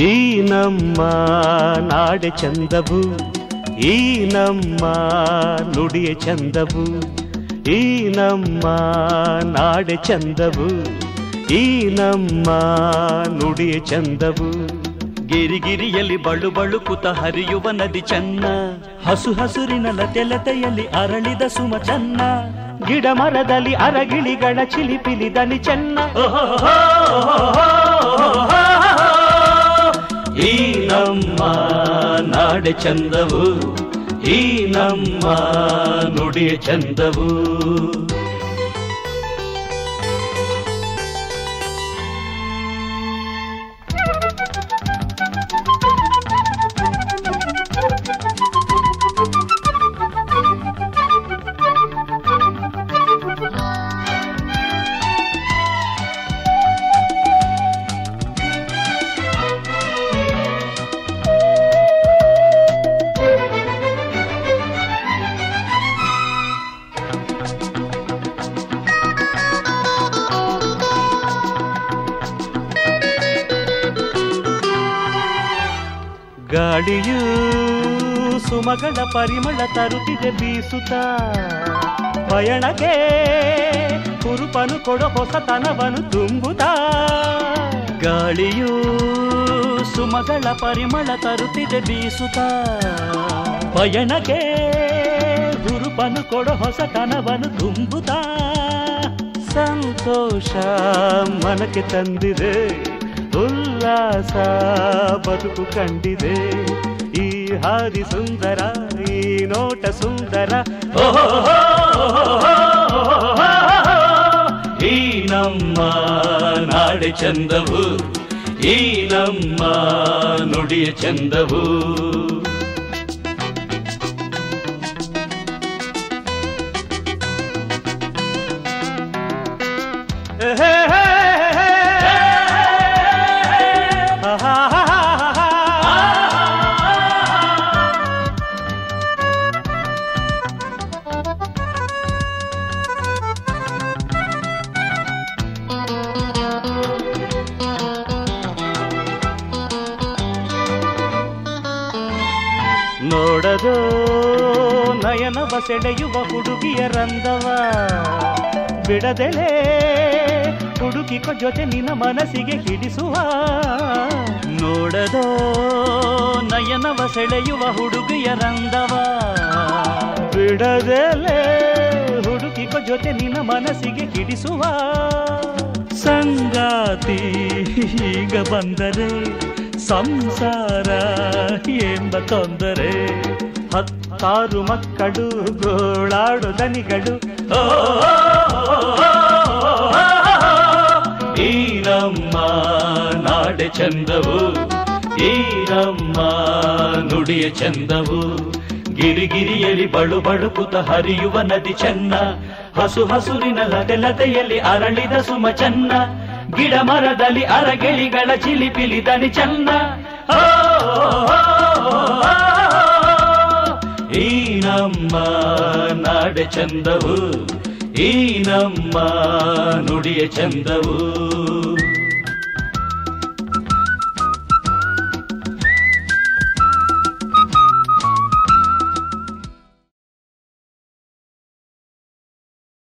ಈ ನಮ್ಮ ನಾಡೆ ಚಂದವು ಈ ನಮ್ಮ ನುಡಿಯ ಚಂದವು ಈ ನಮ್ಮ ನಾಡೆ ಚಂದವು ಈ ನಮ್ಮ ನುಡಿಯ ಚಂದವು ಗಿರಿಗಿರಿಯಲ್ಲಿ ಬಳು ಬಳುಕುತ ಹರಿಯುವ ನದಿ ಚೆನ್ನ ಹಸು ಹಸುರಿನ ಲತೆ ಲತೆಯಲ್ಲಿ ಅರಳಿದ ಸುಮ ಚೆನ್ನ ಗಿಡ ಮರದಲ್ಲಿ ಅರಗಿಳಿಗಳ ಚಿಲಿಪಿಲಿ ದನಿ ಚೆನ್ನ ಈ ನಮ್ಮ ನಾಡೆ ಚಂದವು ಈ ನಮ್ಮ ನುಡಿಯ ಚಂದವು ಗಾಳಿಯು ಸುಮಗಳ ಪರಿಮಳ ತರುತ್ತಿದೆ ಬೀಸುತ್ತ ಪಯಣಕ್ಕೆ ಕುರುಪನು ಕೊಡೋ ಹೊಸತನವನು ತುಂಬುತ್ತಾ ಗಾಳಿಯು ಸುಮಗಳ ಪರಿಮಳ ತರುತ್ತಿದೆ ಬೀಸುತ್ತ ಪಯಣಕ್ಕೆ ಗುರುಪನು ಕೊಡೋ ಹೊಸತನವನು ತುಂಬುತ್ತಾ ಸಂತೋಷ ಮನಕ್ಕೆ ತಂದಿದೆ ಉಲ್ಲಾಸ ಬದುಕು ಕಂಡಿದೆ ಈ ಹಾದಿ ಸುಂದರ ಈ ನೋಟ ಸುಂದರ ಈ ನಮ್ಮ ನಾಡೆ ಚಂದವು ಈ ನಮ್ಮ ನುಡಿಯ ಚಂದವು ನೋಡದು ನಯನವ ಸೆಳೆಯುವ ಹುಡುಗಿಯ ರಂದವ ಬಿಡದೆಲೆ ಹುಡುಗಿಕೊ ಜೊತೆ ನಿನ್ನ ಮನಸ್ಸಿಗೆ ಹಿಡಿಸುವ ನೋಡದೋ ನಯನವ ಸೆಳೆಯುವ ಹುಡುಗಿಯ ರಂದವ ಬಿಡದೆಲೆ ಹುಡುಗಿಕೊ ಜೊತೆ ನಿನ್ನ ಮನಸ್ಸಿಗೆ ಹಿಡಿಸುವ ಸಂಗಾತಿ ಈಗ ಬಂದರೆ ಸಂಸಾರ ಎಂಬ ತೊಂದರೆ ಹತ್ತಾರು ಮಕ್ಕಳು ಗೋಳಾಡು ದನಿಗಳು ಈ ನಮ್ಮ ನಾಡೆ ಚಂದವು ಈ ನಮ್ಮ ನುಡಿಯ ಚಂದವು ಗಿರಿಗಿರಿಯಲ್ಲಿ ಬಳು ಬಳುಕುತ ಹರಿಯುವ ನದಿ ಚೆನ್ನ ಹಸು ಹಸುರಿನ ಲತೆ ಲತೆಯಲ್ಲಿ ಅರಳಿದ ಸುಮ ಚೆನ್ನ ಗಿಡ ಮರದಲ್ಲಿ ಅರಗಿಳಿಗಳ ಚಿಲಿಪಿಲಿ ದನಿ ಚೆನ್ನ ಓ, ಈ ನಮ್ಮ ನಾಡೆ ಚಂದವು ಈ ನಮ್ಮ ನುಡಿಯ ಚಂದವು